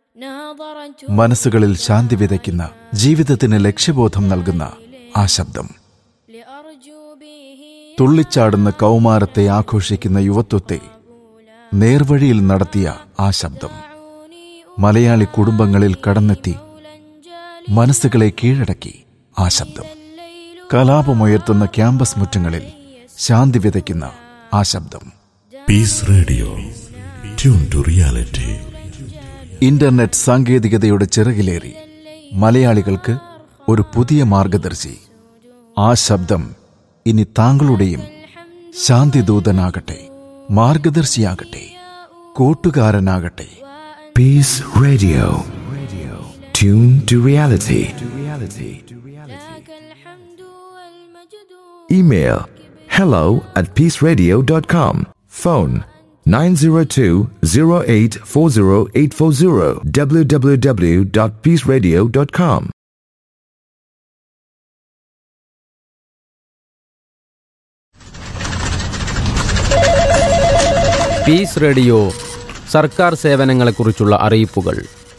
മനസ്സുകളിൽ ശാന്തി വിതയ്ക്കുന്ന ജീവിതത്തിന് ലക്ഷ്യബോധം നൽകുന്ന ആ ശബ്ദം തുള്ളിച്ചാടുന്ന കൗമാരത്തെ ആഘോഷിക്കുന്ന യുവത്വത്തെ നേർവഴിയിൽ നടത്തിയ ആ ശബ്ദം മലയാളി കുടുംബങ്ങളിൽ കടന്നെത്തി മനസ്സുകളെ കീഴടക്കി ആ ശബ്ദം കലാപമുയർത്തുന്ന ക്യാമ്പസ് മുറ്റങ്ങളിൽ ശാന്തി വിതയ്ക്കുന്ന ആ ശബ്ദം Peace Radio tune to reality internet സാങ്കേതികതയുടെ ചിറകിലേറി മലയാളികൾക്ക് ഒരു പുതിയ മാർഗദർശി ആ ശബ്ദം ഇനി താങ്കളുടെയും ശാന്തിദൂതനാകട്ടെ മാർഗദർശിയാകട്ടെ കൂട്ടുകാരനാകട്ടെ Peace Radio. Tune to reality. Email hello at peaceradio.com. Phone 902-0840840 www.peaceradio.com. Peace Radio സർക്കാർ സേവനങ്ങളെക്കുറിച്ചുള്ള അറിയിപ്പുകൾ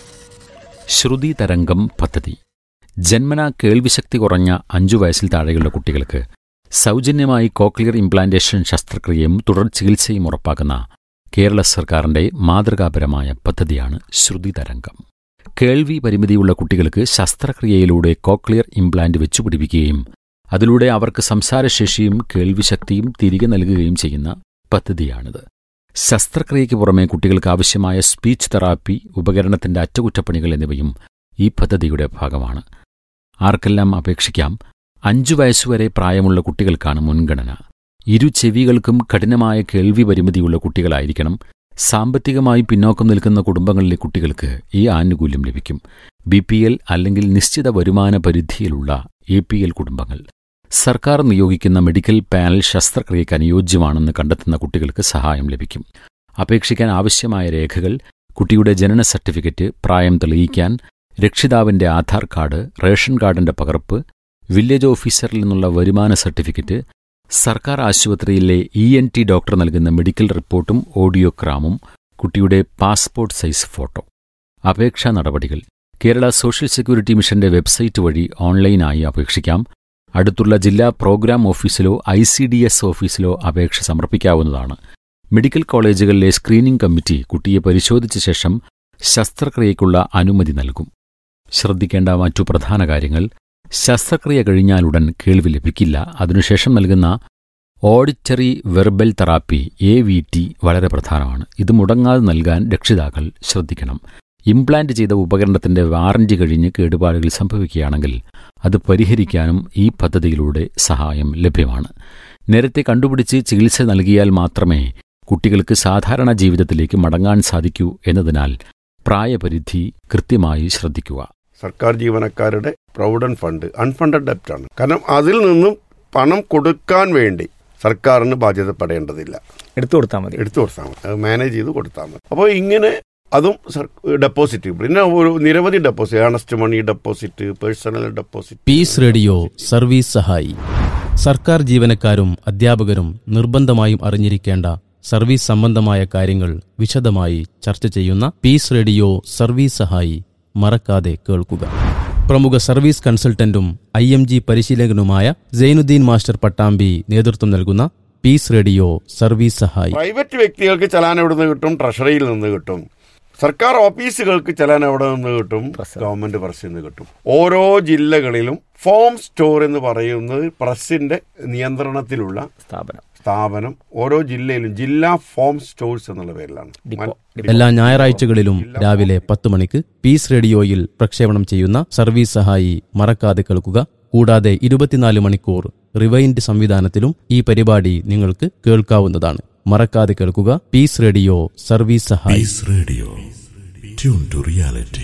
ശ്രുതി തരംഗം പദ്ധതി ജന്മനാ കേൾവിശക്തി കുറഞ്ഞ അഞ്ചു വയസ്സിൽ താഴെയുള്ള കുട്ടികൾക്ക് സൗജന്യമായി കോക്ലിയർ ഇംപ്ലാന്റേഷൻ ശസ്ത്രക്രിയയും തുടർ ചികിത്സയും ഉറപ്പാക്കുന്ന കേരള സർക്കാരിന്റെ മാതൃകാപരമായ പദ്ധതിയാണ് ശ്രുതി തരംഗം കേൾവി പരിമിതിയുള്ള കുട്ടികൾക്ക് ശസ്ത്രക്രിയയിലൂടെ കോക്ലിയർ ഇംപ്ലാന്റ് വെച്ചുപിടിപ്പിക്കുകയും അതിലൂടെ അവർക്ക് സംസാരശേഷിയും കേൾവിശക്തിയും തിരികെ നൽകുകയും ചെയ്യുന്ന പദ്ധതിയാണിത് ശസ്ത്രക്രിയയ്ക്ക് പുറമെ കുട്ടികൾക്ക് ആവശ്യമായ സ്പീച്ച് തെറാപ്പി ഉപകരണത്തിന്റെ അറ്റകുറ്റപ്പണികൾ എന്നിവയും ഈ പദ്ധതിയുടെ ഭാഗമാണ് ആർക്കെല്ലാം അപേക്ഷിക്കാം അഞ്ചു വയസ്സുവരെ പ്രായമുള്ള കുട്ടികൾക്കാണ് മുൻഗണന ഇരു ചെവികൾക്കും കഠിനമായ കേൾവി പരിമിതിയുള്ള കുട്ടികളായിരിക്കണം സാമ്പത്തികമായി പിന്നോക്കം നിൽക്കുന്ന കുടുംബങ്ങളിലെ കുട്ടികൾക്ക് ഈ ആനുകൂല്യം ലഭിക്കും ബി പി എൽ അല്ലെങ്കിൽ നിശ്ചിത വരുമാന പരിധിയിലുള്ള എ പി എൽ കുടുംബങ്ങൾ സർക്കാർ നിയോഗിക്കുന്ന മെഡിക്കൽ പാനൽ ശസ്ത്രക്രിയയ്ക്ക് അനുയോജ്യമാണെന്ന് കണ്ടെത്തുന്ന കുട്ടികൾക്ക് സഹായം ലഭിക്കും അപേക്ഷിക്കാൻ ആവശ്യമായ രേഖകൾ കുട്ടിയുടെ ജനന സർട്ടിഫിക്കറ്റ് പ്രായം തെളിയിക്കാൻ രക്ഷിതാവിന്റെ ആധാർ കാർഡ് റേഷൻ കാർഡിന്റെ പകർപ്പ് വില്ലേജ് ഓഫീസറിൽ നിന്നുള്ള വരുമാന സർട്ടിഫിക്കറ്റ് സർക്കാർ ആശുപത്രിയിലെ ഇ എൻ ടി ഡോക്ടർ നൽകുന്ന മെഡിക്കൽ റിപ്പോർട്ടും ഓഡിയോഗ്രാമും കുട്ടിയുടെ പാസ്പോർട്ട് സൈസ് ഫോട്ടോ അപേക്ഷാ നടപടികൾ കേരള സോഷ്യൽ സെക്യൂരിറ്റി മിഷന്റെ വെബ്സൈറ്റ് വഴി ഓൺലൈനായി അപേക്ഷിക്കാം അടുത്തുള്ള ജില്ലാ പ്രോഗ്രാം ഓഫീസിലോ ഐ സി ഡി എസ് ഓഫീസിലോ അപേക്ഷ സമർപ്പിക്കാവുന്നതാണ് മെഡിക്കൽ കോളേജുകളിലെ സ്ക്രീനിംഗ് കമ്മിറ്റി കുട്ടിയെ പരിശോധിച്ച ശേഷം ശസ്ത്രക്രിയയ്ക്കുള്ള അനുമതി നൽകും ശ്രദ്ധിക്കേണ്ട മറ്റു പ്രധാന കാര്യങ്ങൾ ശസ്ത്രക്രിയ കഴിഞ്ഞാലുടൻ കേൾവി ലഭിക്കില്ല അതിനുശേഷം നൽകുന്ന auditory verbal therapy A V T വളരെ പ്രധാനമാണ് ഇത് മുടങ്ങാതെ നൽകാൻ രക്ഷിതാക്കൾ ശ്രദ്ധിക്കണം ഇംപ്ലാന്റ് ചെയ്ത ഉപകരണത്തിന്റെ വാറന്റി കഴിഞ്ഞ് കേടുപാടുകൾ സംഭവിക്കുകയാണെങ്കിൽ അത് പരിഹരിക്കാനും ഈ പദ്ധതിയിലൂടെ സഹായം ലഭ്യമാണ് നേരത്തെ കണ്ടുപിടിച്ച് ചികിത്സ നൽകിയാൽ മാത്രമേ കുട്ടികൾക്ക് സാധാരണ ജീവിതത്തിലേക്ക് മടങ്ങാൻ സാധിക്കൂ എന്നതിനാൽ പ്രായപരിധി കൃത്യമായി ശ്രദ്ധിക്കുക സർക്കാർ ജീവനക്കാരുടെ പ്രൊവിഡന്റ് ഫണ്ട് അൺഫണ്ടഡ് ഡെപ്റ്റ് ആണ് കാരണം അതിൽ നിന്നും പണം കൊടുക്കാൻ വേണ്ടി സർക്കാരിന് ബാധ്യതപ്പെടേണ്ടതില്ല എടുത്തു കൊടുത്താൽ മതി എടുത്തു കൊടുത്താൽ മതി അത് മാനേജ് ചെയ്ത് കൊടുത്താൽ മതി അപ്പോൾ ഇങ്ങനെ അതും ഡെപ്പോസിറ്റ് പിന്നെ ഒരു നിരവധി deposit earnest money deposit personal deposit Peace Radio service സഹായി സർക്കാർ ജീവനക്കാരും അധ്യാപകരും നിർബന്ധമായും അറിഞ്ഞിരിക്കേണ്ട സർവീസ് സംബന്ധമായ കാര്യങ്ങൾ വിശദമായി ചർച്ച ചെയ്യുന്ന പീസ് റേഡിയോ സർവീസ് സഹായി മറക്കാതെ കേൾക്കുക പ്രമുഖ സർവീസ് കൺസൾട്ടന്റും ഐ എം ജി പരിശീലകനുമായ സൈനുദ്ദീൻ മാസ്റ്റർ പട്ടാമ്പി നേതൃത്വം നൽകുന്ന പീസ് റേഡിയോ സർവീസ് സഹായി പ്രൈവറ്റ് വ്യക്തികൾക്ക് ചലാൻ എവിടെ നിന്ന് കിട്ടും ട്രഷറിയിൽ നിന്ന് കിട്ടും സർക്കാർ ഓഫീസുകൾക്ക് ചലാൻ എവിടെ നിന്ന് കിട്ടും ഗവൺമെന്റ് പ്രസ്സിൽ നിന്ന് കിട്ടും ഓരോ ജില്ലകളിലും ഫോം സ്റ്റോർ എന്ന് പറയുന്നത് പ്രസിന്റെ നിയന്ത്രണത്തിലുള്ള സ്ഥാപനം സ്ഥാപനം ഓരോ ജില്ലയിലും ജില്ലാ ഫോം സ്റ്റോഴ്സ് എന്നുള്ള പേരിലാണ് ഡിപ്പോ. മൽ- എല്ലാ ഞായറാഴ്ചകളിലും രാവിലെ പത്ത് മണിക്ക് പീസ് റേഡിയോയിൽ പ്രക്ഷേപണം ചെയ്യുന്ന സർവീസ് സഹായി മറക്കാതെ കേൾക്കുക കൂടാതെ ഇരുപത്തിനാല് മണിക്കൂർ റിവൈൻഡ് സംവിധാനത്തിലും ഈ പരിപാടി നിങ്ങൾക്ക് കേൾക്കാവുന്നതാണ് മറക്കാതെ കേൾക്കുക പീസ് റേഡിയോ സർവീസ് സഹായി Peace Radio tune to reality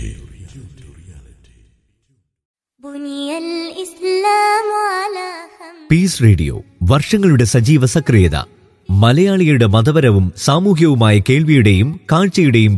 بني الإسلام على خمس Peace Radio വർഷങ്ങളുടെ സജീവ സക്രിയത മലയാളികളുടെ മതപരവും സാമൂഹ്യവുമായ കേൾവിയുടെയും കാഴ്ചയുടെയും